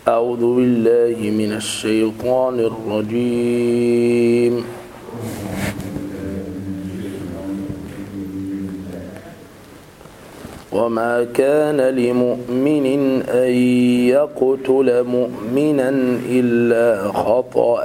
أعوذ بالله من الشيطان الرجيم وما كان لمؤمن أن يقتل مؤمنا إلا خطأ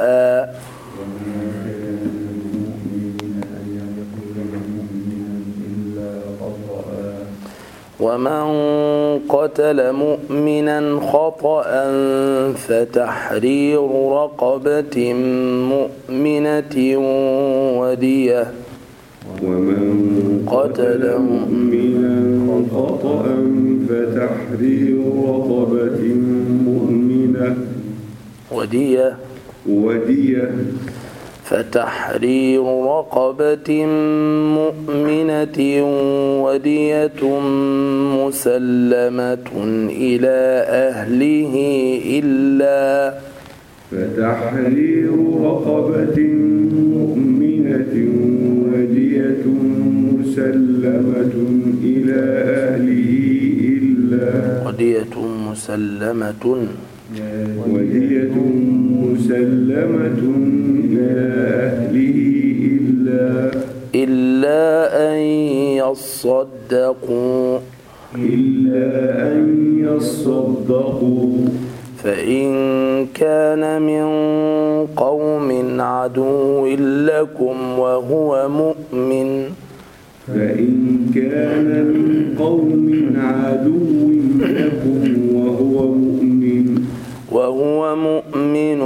ومن قتل مؤمنا خطأ فتحرير رقبة مؤمنة ودية ومن قتل مؤمنا خطأ فتحرير رقبة مؤمنة ودية ودية فتحرير رقبة مؤمنة ودية مسلمة إلى أهله إلا فتحرير رقبة مؤمنة ودية مسلمة إلى أهله إلا ودية مسلمة ودية مسلمة إلى أهله إلا إلا أن يصدقوا إلا أن يصدقوا فإن كان من قوم عدو لكم وهو مؤمن فإن كان من قوم عدو لكم وهو مؤمن وهو مؤمن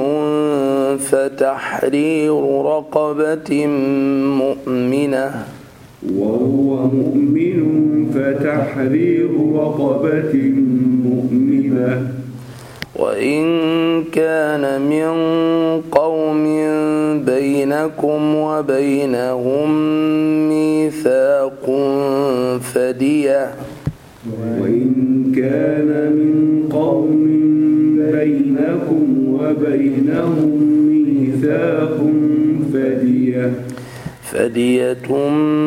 فتحرير رقبة مؤمنة وهو مؤمن فتحرير رقبة مؤمنة وإن كان من قوم بينكم وبينهم ميثاق فدية وإن كان من قوم بينكم وبينهم ميثاق فدية فدية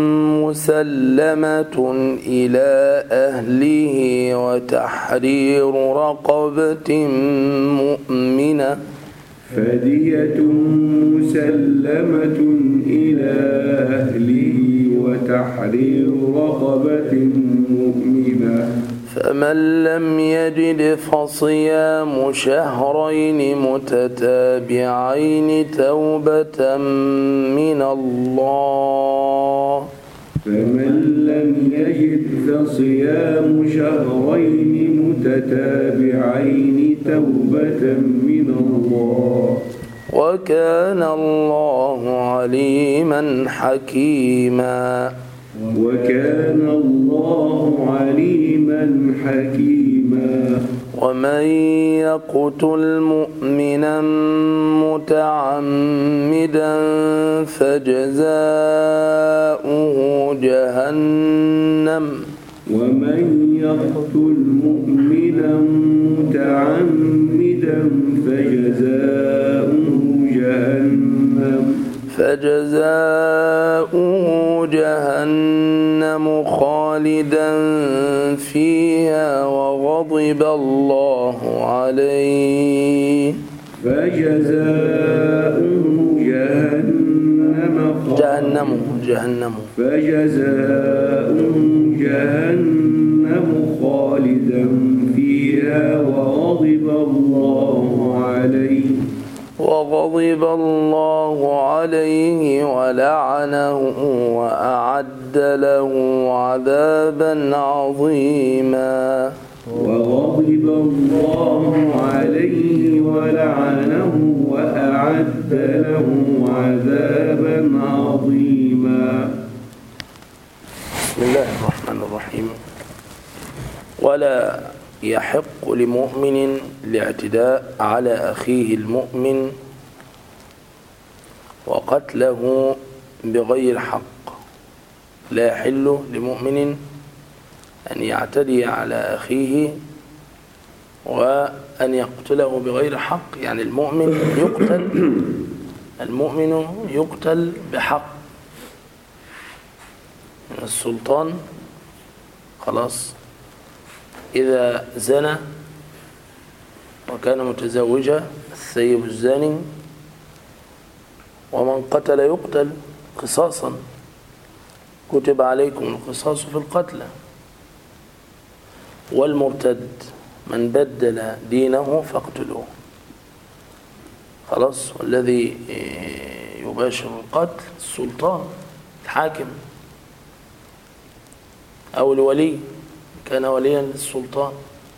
مسلمة إلى أهله وتحرير رقبة مؤمنة فدية مسلمة إلى أهله وتحرير رقبة مؤمنة فمن لم يجد فصيام شهرين متتابعين توبة من الله فمن لم يجد فصيام شهرين متتابعين توبة من الله وكان الله عليما حكيما وكان الله عليما حكيما ومن يقتل مؤمنا متعمدا فجزاؤه جهنم ومن يقتل مؤمنا متعمدا فجزاؤه جهنم فجزاؤه جهنم خالدا فيها وغضب الله عليه فجزاؤه جهنم جهنم جهنم فجزاؤه جهنم خالدا فيها وغضب الله عليه وغضب الله عليه ولعنه وأعد له عذابا عظيما وغضب الله عليه ولعنه وأعد له عذابا عظيما بسم الله الرحمن الرحيم ولا يحق لمؤمن الاعتداء على أخيه المؤمن وقتله بغير حق لا يحل لمؤمن أن يعتدي على أخيه وأن يقتله بغير حق يعني المؤمن يقتل المؤمن يقتل بحق من السلطان خلاص إذا زنى كان متزوجا الثيب الزاني ومن قتل يقتل قصاصا كتب عليكم القصاص في القتلى والمرتد من بدل دينه فاقتلوه خلاص والذي يباشر القتل السلطان الحاكم أو الولي كان وليا للسلطان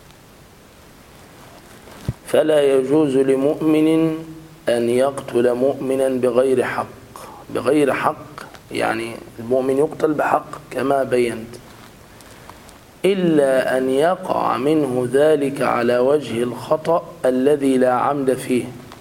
فلا يجوز لمؤمن أن يقتل مؤمنا بغير حق بغير حق يعني المؤمن يقتل بحق كما بينت إلا أن يقع منه ذلك على وجه الخطأ الذي لا عمد فيه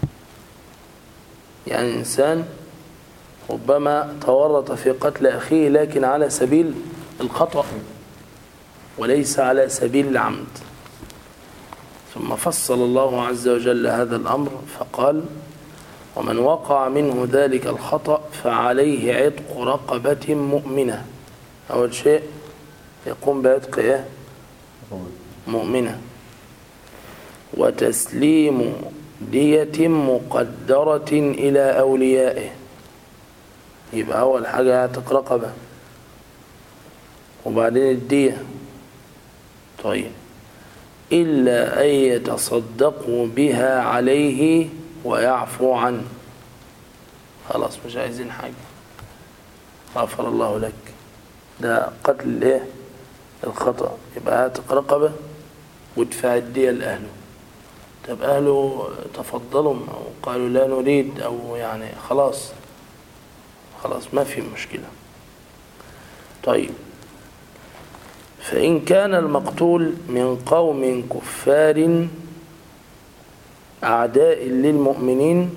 يعني إنسان ربما تورط في قتل أخيه لكن على سبيل الخطأ وليس على سبيل العمد ثم فصل الله عز وجل هذا الأمر فقال ومن وقع منه ذلك الخطأ فعليه عتق رقبة مؤمنة أول شيء يقوم بعتق إيه؟ مؤمنة وتسليم دية مقدرة إلى أوليائه يبقى أول حاجة يعتق رقبة وبعدين الدية طيب إلا أن يتصدقوا بها عليه ويعفو عنه خلاص مش عايزين حاجة غفر الله لك ده قتل الايه الخطأ يبقى هاتق رقبة وادفع الدية لأهله طب أهله تفضلوا أو قالوا لا نريد أو يعني خلاص خلاص ما في مشكلة طيب فإن كان المقتول من قوم كفار أعداء للمؤمنين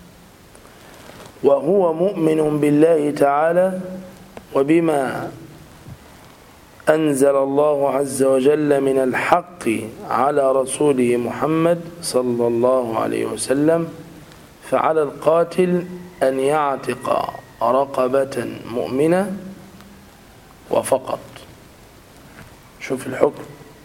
وهو مؤمن بالله تعالى وبما أنزل الله عز وجل من الحق على رسوله محمد صلى الله عليه وسلم فعلى القاتل أن يعتق رقبة مؤمنة وفقط شوف الحكم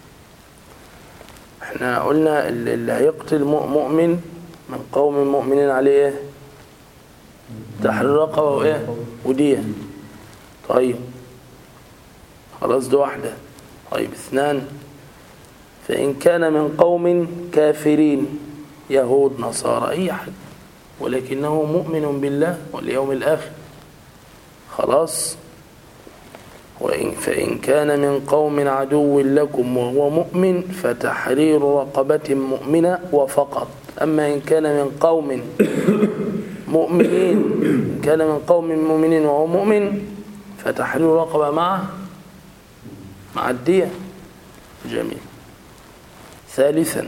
احنا قلنا اللي هيقتل مؤمن من قوم مؤمنين عليه ايه تحرير رقبه وايه وديه طيب خلاص ده واحده طيب اثنان فان كان من قوم كافرين يهود نصارى اي حد ولكنه مؤمن بالله واليوم الاخر خلاص وإن فإن كان من قوم عدو لكم وهو مؤمن فتحرير رقبة مؤمنة وفقط أما إن كان من قوم مؤمنين إن كان من قوم مؤمنين وهو مؤمن فتحرير رقبة معه مع الدية جميل ثالثا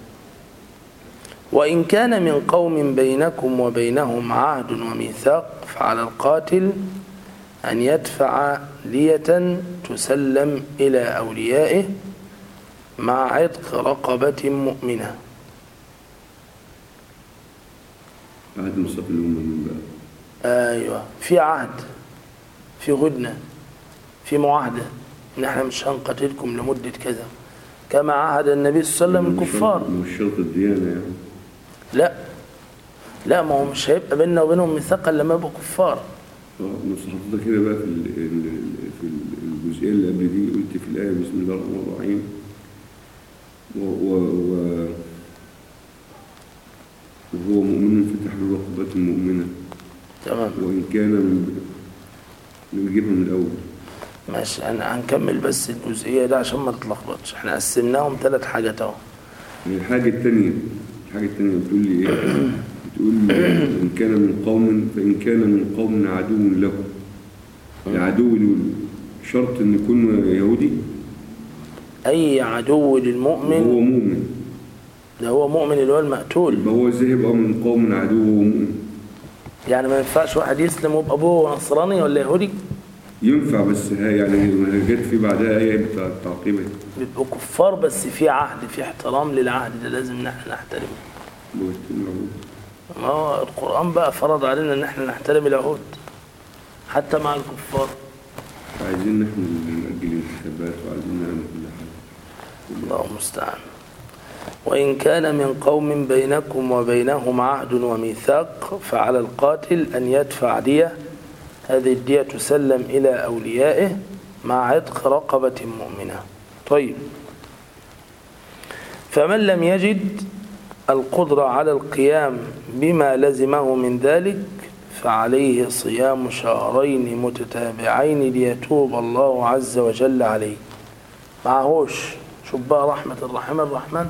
وإن كان من قوم بينكم وبينهم عهد وميثاق فعلى القاتل أن يدفع دية تسلم إلى أوليائه مع عتق رقبة مؤمنة عهد مصطفى الأمة من بقى أيوة في عهد في هدنة في معاهدة إن احنا مش هنقتلكم لمدة كذا كما عهد النبي صلى الله عليه وسلم مش الكفار شرط- مش شرط الديانة يعني لا لا ما هو مش هيبقى بيننا وبينهم ميثاق إلا لما يبقوا كفار اه بس حضرتك كده بقى في ال- ال- في الجزئية اللي قبل دي قلت في الآية بسم الله الرحمن الرحيم و و و وهو مؤمن في تحرير رقبة مؤمنة تمام وإن كان من نجيبها من الأول ماشي أنا هنكمل بس الجزئية ده عشان ما تتلخبطش احنا قسمناهم ثلاث حاجات اهو يعني الحاجة التانية الحاجة التانية بتقول لي إيه؟ بتقول لي إن كان من قوم فإن كان من قوم عدو لكم العدو دول شرط إن يكون يهودي أي عدو وهو للمؤمن مؤمن ده هو مؤمن اللي هو المقتول يبقى هو ازاي يبقى من قوم عدو وهو مؤمن يعني ما ينفعش واحد يسلم ويبقى أبوه نصراني ولا يهودي ينفع بس ها يعني جت في بعدها آية بتاع التعقيبة بيبقوا كفار بس في عهد في احترام للعهد ده لازم ان احنا نحترمه ما هو القرآن بقى فرض علينا ان احنا نحترم العهود حتى مع الكفار عايزين نحن نأجل الانتخابات وعايزين نعمل كل حاجة الله المستعان وإن كان من قوم بينكم وبينهم عهد وميثاق فعلى القاتل أن يدفع دية هذه الدية تسلم إلى أوليائه مع عتق رقبة مؤمنة طيب فمن لم يجد القدرة على القيام بما لزمه من ذلك فعليه صيام شهرين متتابعين ليتوب الله عز وجل عليه معهوش شوف بقى رحمة الرحمن الرحمن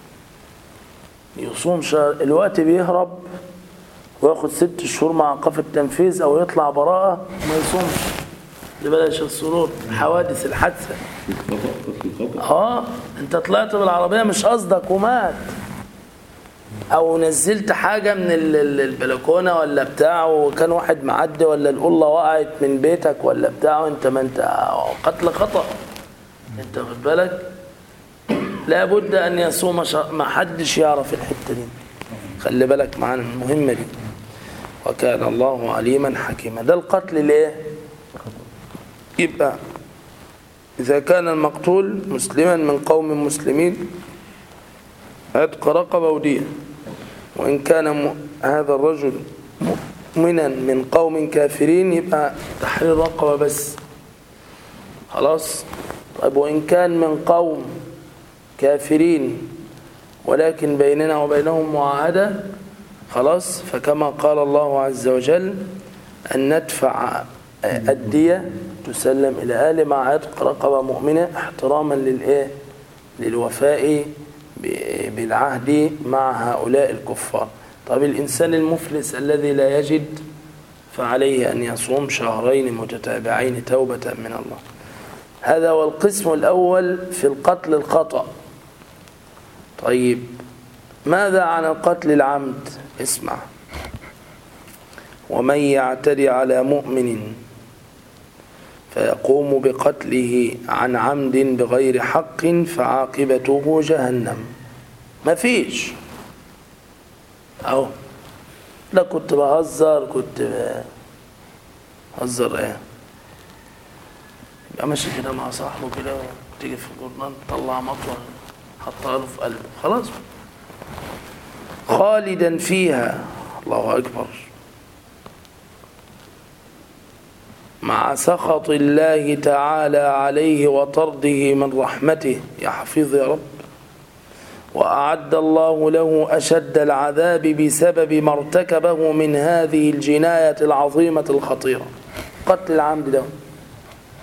يصوم شهر الوقت بيهرب وياخد ست شهور مع ايقاف التنفيذ او يطلع براءة ما يصومش لبلاش السرور حوادث الحادثة الخطأ قتل الخطأ اه انت طلعت بالعربية مش قصدك ومات او نزلت حاجة من ال- ال- البلكونة ولا بتاع وكان واحد معدي ولا القلة وقعت من بيتك ولا بتاع انت ما انت قتل خطأ انت واخد بالك لابد ان يصوم شهر ما حدش يعرف الحتة دي خلي بالك معانا من المهمة دي وكان الله عليما حكيما ده القتل ليه يبقى إذا كان المقتول مسلما من قوم مسلمين عتق رقبة ودية وإن كان م... هذا الرجل مؤمنا من قوم كافرين يبقى تحرير رقبة بس خلاص طيب وإن كان من قوم كافرين ولكن بيننا وبينهم معاهدة خلاص فكما قال الله عز وجل أن ندفع الدية تسلم إلى أهل مع عتق رقبة مؤمنة احتراما للإيه للوفاء ب- بالعهد مع هؤلاء الكفار طب الإنسان المفلس الذي لا يجد فعليه أن يصوم شهرين متتابعين توبة من الله هذا هو القسم الأول في القتل الخطأ طيب ماذا عن القتل العمد اسمع ومن يعتدي على مؤمن فيقوم بقتله عن عمد بغير حق فعاقبته جهنم ما فيش اهو لا كنت بهزر كنت بهزر ايه يبقى ماشي كده مع صاحبه كده وتيجي في الجرنان تطلع مطوه حطها له في قلبه خلاص خالدا فيها الله اكبر مع سخط الله تعالى عليه وطرده من رحمته يا حفيظ يا رب وأعد الله له أشد العذاب بسبب ما ارتكبه من هذه الجناية العظيمة الخطيرة قتل العمد ده